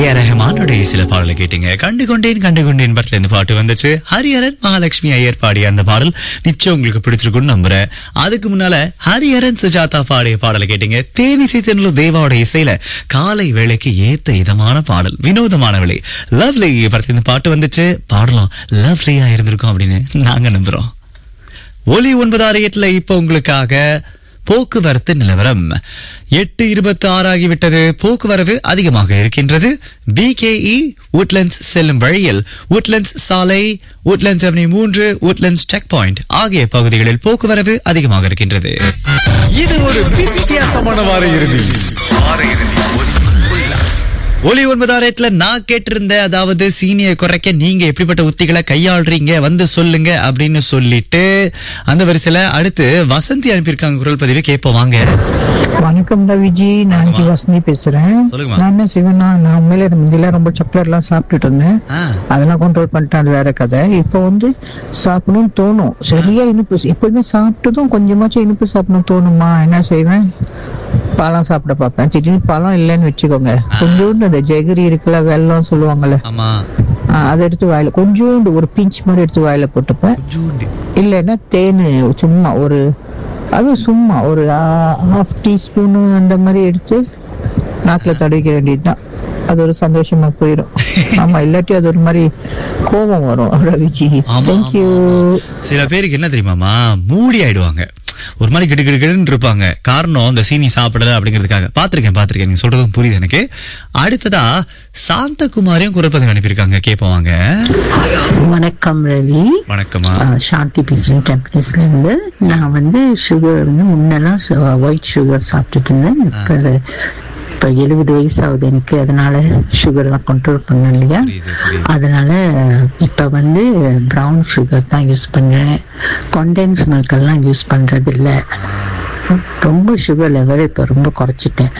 ஏ ரஹமானுடைய சில பாடலை கேட்டீங்க கண்டு கொண்டேன் கண்டு கொண்டேன் படத்துல இந்த பாட்டு வந்துச்சு ஹரிஹரன் மகாலட்சுமி ஐயர் பாடிய அந்த பாடல் நிச்சயம் உங்களுக்கு பிடிச்சிருக்கும்னு நம்புறேன் அதுக்கு முன்னால ஹரிஹரன் சுஜாதா பாடிய பாடலை கேட்டீங்க தேனிசை தென்னலூர் தேவாவோட இசையில காலை வேளைக்கு ஏத்த இதமான பாடல் வினோதமான விலை லவ்லி படத்துல இந்த பாட்டு வந்துச்சு பாடலாம் லவ்லியா இருந்திருக்கும் அப்படின்னு நாங்க நம்புறோம் ஒலி ஒன்பது ஆறு எட்டுல இப்ப உங்களுக்காக போக்குவரத்து நிலவரம் எட்டு இருபத்தி ஆறு ஆகிவிட்டது போக்குவரவு அதிகமாக இருக்கின்றது பிகேஇ உட்லண்ட்ஸ் செல்லும் வழியில் உட்லண்ட்ஸ் சாலை உட்லண்ட்ஸ் அவனி மூன்று உட்லண்ட்ஸ் செக் பாயிண்ட் ஆகிய பகுதிகளில் போக்குவரவு அதிகமாக இருக்கின்றது இது ஒரு வித்தியாசமான வார இறுதி ஒலி ஒன்பதாம் ரேட்ல நான் கேட்டிருந்தேன் அதாவது சீனியை குறைக்க நீங்க எப்படிப்பட்ட உத்திகளை கையாளுறீங்க வந்து சொல்லுங்க அப்படின்னு சொல்லிட்டு அந்த வரிசையில அடுத்து வசந்தி அனுப்பியிருக்காங்க குரல் பதிவு கேட்போம் வாங்க வணக்கம் ரவிஜி நான் ஜி வசந்தி பேசுறேன் சொல்லுங்கம்மா. நான் என்ன செய்வேன்னா நான் உண்மையில முந்தில ரொம்ப சாக்லேட் எல்லாம் சாப்பிட்டுட்டு இருந்தேன் ஆ. அதெல்லாம் கண்ட்ரோல் பண்ணிட்டேன் அது வேற கதை இப்போ வந்து சாப்பிடணும்னு தோணும் சரியா இனிப்பு எப்போதுமே சாப்பிட்டதும் கொஞ்சமாச்சும் இனிப்பு சாப்பிடணும் தோணுமா என்ன செய்வேன் பழம் சாப்பிட பார்ப்பேன் திடீர்னு பழம் இல்லைன்னு வச்சுக்கோங்க கொஞ்சோண்டு அந்த ஜெகரி இருக்குல்ல வெல்லம் சொல்லுவாங்கல்ல ஆமா ஆ, அதை எடுத்து வாயில கொஞ்சோண்டு ஒரு பிஞ்ச் மாதிரி எடுத்து வாயில போட்டுப்பேன் கொஞ்சூண்டு. இல்லைன்னா தேன் சும்மா ஒரு அதுவும் சும்மா ஒரு ஹாஃப் டீஸ்பூனு அந்த மாதிரி எடுத்து நாக்கில் தடவிக்க வேண்டியதுதான் அது ஒரு சந்தோஷமா போயிடும் ஆமா இல்லாட்டி அது ஒரு மாதிரி கோபம் வரும் ரவிஜி ஆமா, தேங்க்யூ சில பேருக்கு என்ன தெரியுமாமா மூடி ஆயிடுவாங்க ஒரு மாதிரி கிடு கிடு கிடுன்னு இருப்பாங்க காரணம் இந்த சீனி சாப்பிடல அப்படிங்கிறதுக்காக பாத்திருக்கேன் பாத்திருக்கேன் நீங்க சொல்றதும் புரியுது எனக்கு அடுத்ததா சாந்தகுமாரையும் குரல் பதிவு அனுப்பியிருக்காங்க கேட்போம் வாங்க வணக்கம் ரவி வணக்கம்மா ஆ, சாந்தி பேசுறேன் கேம்பஸ்ல இருந்து நான் வந்து சுகர் வந்து முன்னெல்லாம் ஒயிட் சுகர் சாப்பிட்டுட்டு இருந்தேன் இப்போ அது இப்போ எழுபது வயசு ஆகுது எனக்கு அதனால சுகர்லாம் கண்ட்ரோல் பண்ண இல்லையா புரியுது, புரியுது. அதனால இப்போ வந்து ப்ரௌன் சுகர் தான் யூஸ் பண்றேன் கொண்டென்ஸ் மில்க் எல்லாம் யூஸ் பண்றது இல்ல ரொம்ப சுகர் லெவல் இப்போ ரொம்ப குறைச்சிட்டேன்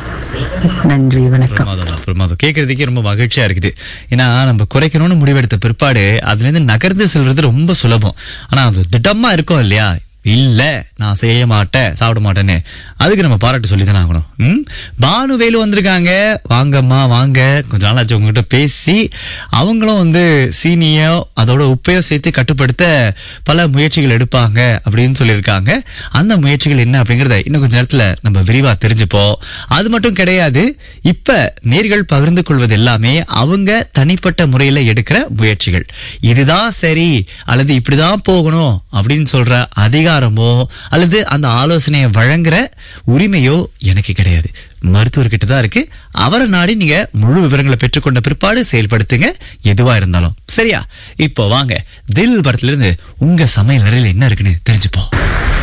நன்றி வணக்கம் பிரமாதம் பிரமாதம் கேட்கறதுக்கே ரொம்ப மகிழ்ச்சியா இருக்குது ஏன்னா நம்ம குறைக்கணும்னு முடிவெடுத்த பிற்பாடு அதுல இருந்து நகர்ந்து செல்வது ரொம்ப சுலபம் ஆனா அது திடமா இருக்கும் இல்லையா இல்ல நான் செய்ய மாட்டேன் சாப்பிட மாட்டேன்னு அதுக்கு நம்ம பாராட்டு சொல்லி தானே ஆகணும் ம்? பானு வேலு வந்திருக்காங்க வாங்கம்மா வாங்க கொஞ்ச நாள் ஆச்சு உங்ககிட்ட பேசி அவங்களும் வந்து சீனியோ அதோட உப்பையோ சேர்த்து கட்டுப்படுத்த பல முயற்சிகள் எடுப்பாங்க அப்படின்னு சொல்லியிருக்காங்க அந்த முயற்சிகள் என்ன அப்படிங்கறத இன்னும் கொஞ்ச நேரத்துல நம்ம விரிவா தெரிஞ்சுப்போம் அது மட்டும் கிடையாது இப்ப நேர்கள் பகிர்ந்து கொள்வது எல்லாமே அவங்க தனிப்பட்ட முறையில எடுக்கிற முயற்சிகள் இதுதான் சரி அல்லது இப்படிதான் போகணும் அப்படின்னு சொல்ற அதிகாரமோ அல்லது அந்த ஆலோசனையை வழங்குற உரிமையோ எனக்கு கிடையாது மருத்துவர்கிட்ட தான் இருக்கு அவரை நாடி நீங்க முழு விவரங்களை பெற்றுக்கொண்ட பிற்பாடு செயல்படுத்துங்க எதுவா இருந்தாலும் சரியா இப்போ வாங்க தில் படத்துல இருந்து உங்க சமையல் அறையில என்ன இருக்குன்னு தெரிஞ்சுப்போம்